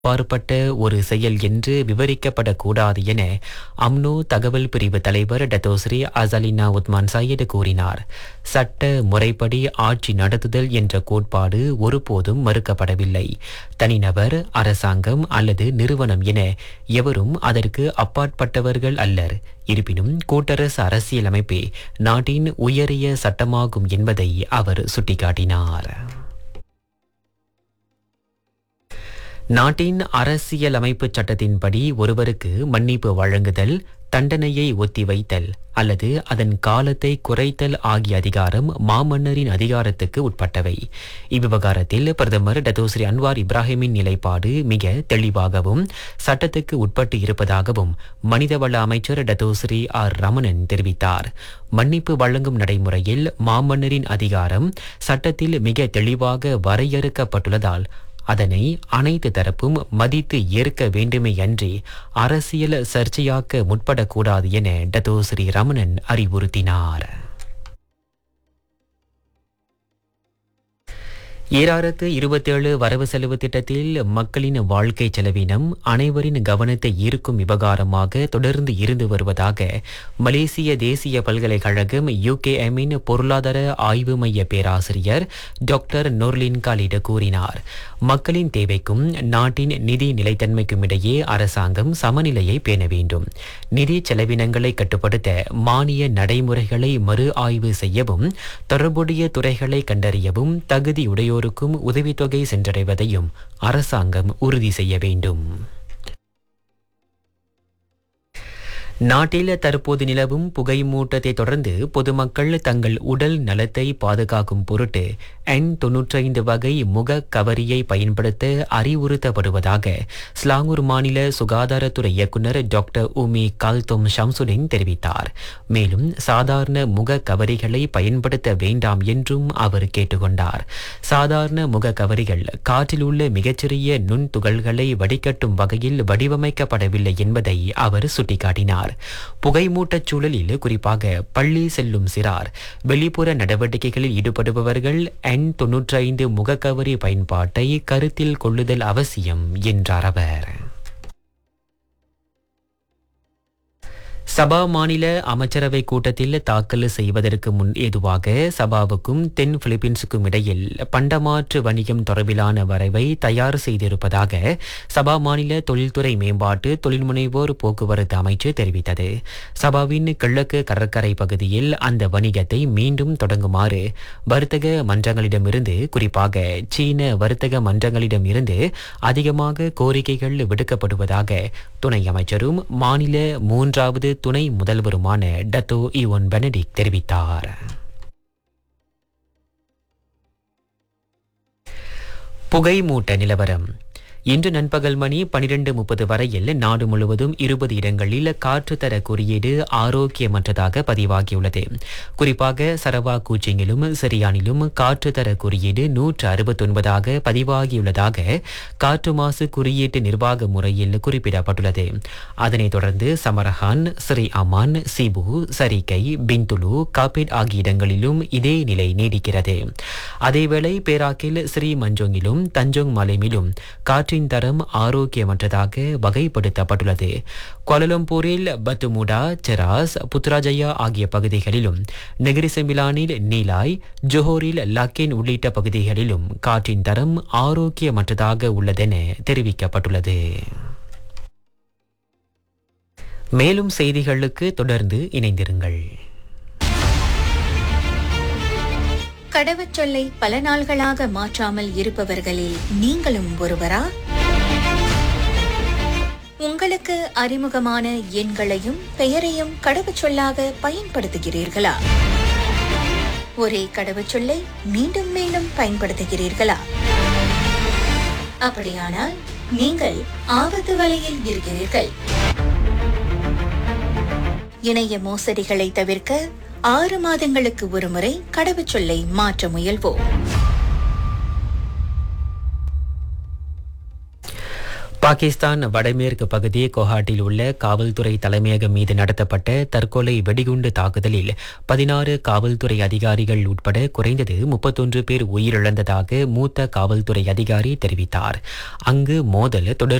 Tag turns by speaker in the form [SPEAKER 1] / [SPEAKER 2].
[SPEAKER 1] அப்பாற்பட்ட ஒரு செயல் என்று விவரிக்கப்படக்கூடாது என அம்னோ தகவல் பிரிவு தலைவர் டத்தோஸ்ரீ அசலினா உத்மான் சையது கூறினார் சட்ட முறைப்படி ஆட்சி நடத்துதல் என்ற கோட்பாடு ஒருபோதும் மறுக்கப்படவில்லை தனிநபர் அரசாங்கம் அல்லது நிறுவனம் என எவரும் அதற்கு அப்பாற்பட்டவர்கள் அல்லர் இருப்பினும் கூட்டரசு அரசியலமைப்பே நாட்டின் உயரிய சட்டமாகும் என்பதை அவர் சுட்டிக்காட்டினார் நாட்டின் அரசியலமைப்பு சட்டத்தின்படி ஒருவருக்கு மன்னிப்பு வழங்குதல் தண்டனையை ஒத்திவைத்தல் அல்லது அதன் காலத்தை குறைத்தல் ஆகிய அதிகாரம் மாமன்னரின் அதிகாரத்துக்கு உட்பட்டவை இவ்விவகாரத்தில் பிரதமர் டத்தோஸ்ரீ அன்வார் இப்ராஹிமின் நிலைப்பாடு மிக தெளிவாகவும் சட்டத்துக்கு உட்பட்டு இருப்பதாகவும் மனிதவள அமைச்சர் டத்தோஸ்ரீ ஆர் ரமணன் தெரிவித்தார் மன்னிப்பு வழங்கும் நடைமுறையில் மாமன்னரின் அதிகாரம் சட்டத்தில் மிக தெளிவாக வரையறுக்கப்பட்டுள்ளதால் அதனை அனைத்து தரப்பும் மதித்து ஏற்க வேண்டுமே அன்றி அரசியல் சர்ச்சையாக்க முற்படக்கூடாது என டத்தோஸ்ரீ ரமணன் அறிவுறுத்தினார் ஈராயிரத்து இருபத்தேழு வரவு செலவு திட்டத்தில் மக்களின் வாழ்க்கை செலவினம் அனைவரின் கவனத்தை ஈர்க்கும் விவகாரமாக தொடர்ந்து இருந்து வருவதாக மலேசிய தேசிய பல்கலைக்கழகம் யூகேஎம்மின் பொருளாதார ஆய்வு மைய பேராசிரியர் டாக்டர் நொர்லின் காலிட கூறினார் மக்களின் தேவைக்கும் நாட்டின் நிதி நிலைத்தன்மைக்கும் இடையே அரசாங்கம் சமநிலையை பேண வேண்டும் நிதி செலவினங்களை கட்டுப்படுத்த மானிய நடைமுறைகளை மறு ஆய்வு செய்யவும் தொடர்புடைய துறைகளை கண்டறியவும் தகுதியுடையோர் உள்ளோருக்கும் உதவித்தொகை சென்றடைவதையும் அரசாங்கம் உறுதி செய்ய வேண்டும் நாட்டில் தற்போது நிலவும் புகை மூட்டத்தை தொடர்ந்து பொதுமக்கள் தங்கள் உடல் நலத்தை பாதுகாக்கும் பொருட்டு என் தொன்னூற்றைந்து வகை முக கவரியை பயன்படுத்த அறிவுறுத்தப்படுவதாக ஸ்லாங்கூர் மாநில சுகாதாரத்துறை இயக்குநர் டாக்டர் உமி கால்தோம் ஷம்சுடின் தெரிவித்தார் மேலும் சாதாரண முக கவரிகளை பயன்படுத்த வேண்டாம் என்றும் அவர் கேட்டுக்கொண்டார் சாதாரண முக கவரிகள் காற்றில் உள்ள மிகச்சிறிய நுண் துகள்களை வடிகட்டும் வகையில் வடிவமைக்கப்படவில்லை என்பதை அவர் சுட்டிக்காட்டினார் புகைமூட்டச் சூழலில் குறிப்பாக பள்ளி செல்லும் சிறார் வெளிப்புற நடவடிக்கைகளில் ஈடுபடுபவர்கள் என் தொன்னூற்றி ஐந்து முகக்கவரி பயன்பாட்டை கருத்தில் கொள்ளுதல் அவசியம் என்றார் அவர் சபா மாநில அமைச்சரவை கூட்டத்தில் தாக்கல் செய்வதற்கு முன் ஏதுவாக சபாவுக்கும் தென் பிலிப்பீன்ஸுக்கும் இடையில் பண்டமாற்று வணிகம் தொடர்பிலான வரைவை தயார் செய்திருப்பதாக சபா மாநில தொழில்துறை மேம்பாட்டு தொழில்முனைவோர் போக்குவரத்து அமைச்சு தெரிவித்தது சபாவின் கிழக்கு கடற்கரை பகுதியில் அந்த வணிகத்தை மீண்டும் தொடங்குமாறு வர்த்தக மன்றங்களிடமிருந்து குறிப்பாக சீன வர்த்தக மன்றங்களிடமிருந்து அதிகமாக கோரிக்கைகள் விடுக்கப்படுவதாக துணை அமைச்சரும் மாநில மூன்றாவது துணை முதல்வருமான டத்தோ இவன் பெனடிக் தெரிவித்தார் புகைமூட்ட நிலவரம் இன்று நண்பகல் மணி பனிரெண்டு முப்பது வரையில் நாடு முழுவதும் இருபது இடங்களில் காற்றுத்தர குறியீடு ஆரோக்கியமற்றதாக பதிவாகியுள்ளது குறிப்பாக சரவா கூச்சிங்கிலும் சிரியானிலும் காற்றுத்தர குறியீடு நூற்று அறுபத்தொன்பதாக பதிவாகியுள்ளதாக காற்று மாசு குறியீட்டு நிர்வாக முறையில் குறிப்பிடப்பட்டுள்ளது அதனைத் தொடர்ந்து Samarahan Sri Aman Sibu Sarikei Bintulu Kapit ஆகிய இடங்களிலும் இதே நிலை நீடிக்கிறது அதேவேளை பேராக்கில் ஸ்ரீ மஞ்சோங்கிலும் தஞ்சோங் மலைமிலும் காற்று காற்றின் தரம் ஆரோக்கியமற்றதாக வகைப்படுத்தப்பட்டுள்ளது கோலலம்பூரில் பத்துமுடா செராஸ் புத்ராஜயா ஆகிய பகுதிகளிலும் நெகிரி செம்பிலானில் நீலாய் ஜோஹோரில் லக்கேன் உள்ளிட்ட பகுதிகளிலும் காற்றின் தரம் ஆரோக்கியமற்றதாக உள்ளதென தெரிவிக்கப்பட்டுள்ளது மேலும் செய்திகளுக்கு தொடர்ந்து இணைந்திருங்கள்
[SPEAKER 2] கடவுச்சொல்லை பல நாள்களாக மாற்றாமல் இருப்பவர்களில் நீங்களும் ஒருவரா உங்களுக்கு அறிமுகமான எண்களையும் பெயரையும் கடவுச்சொல்லாக பயன்படுத்துகிறீர்களா ஒரே கடவுச்சொல்லை மீண்டும் மீண்டும் பயன்படுத்துகிறீர்களா அப்படியானால் நீங்கள் ஆபத்து வலையில் இருக்கிறீர்கள் இணைய மோசடிகளை தவிர்க்க ஆறு மாதங்களுக்கு ஒருமுறை கடவுச்சொல்லை மாற்ற முயல்வோம்
[SPEAKER 1] பாகிஸ்தான் வடமேற்கு பகுதி கொஹாட்டில் உள்ள காவல்துறை தலைமையகம் மீது நடத்தப்பட்ட தற்கொலை வெடிகுண்டு தாக்குதலில் பதினாறு காவல்துறை அதிகாரிகள் உட்பட குறைந்தது முப்பத்தொன்று பேர் உயிரிழந்ததாக மூத்த காவல்துறை அதிகாரி தெரிவித்தார் அங்கு மோதல் தொடர்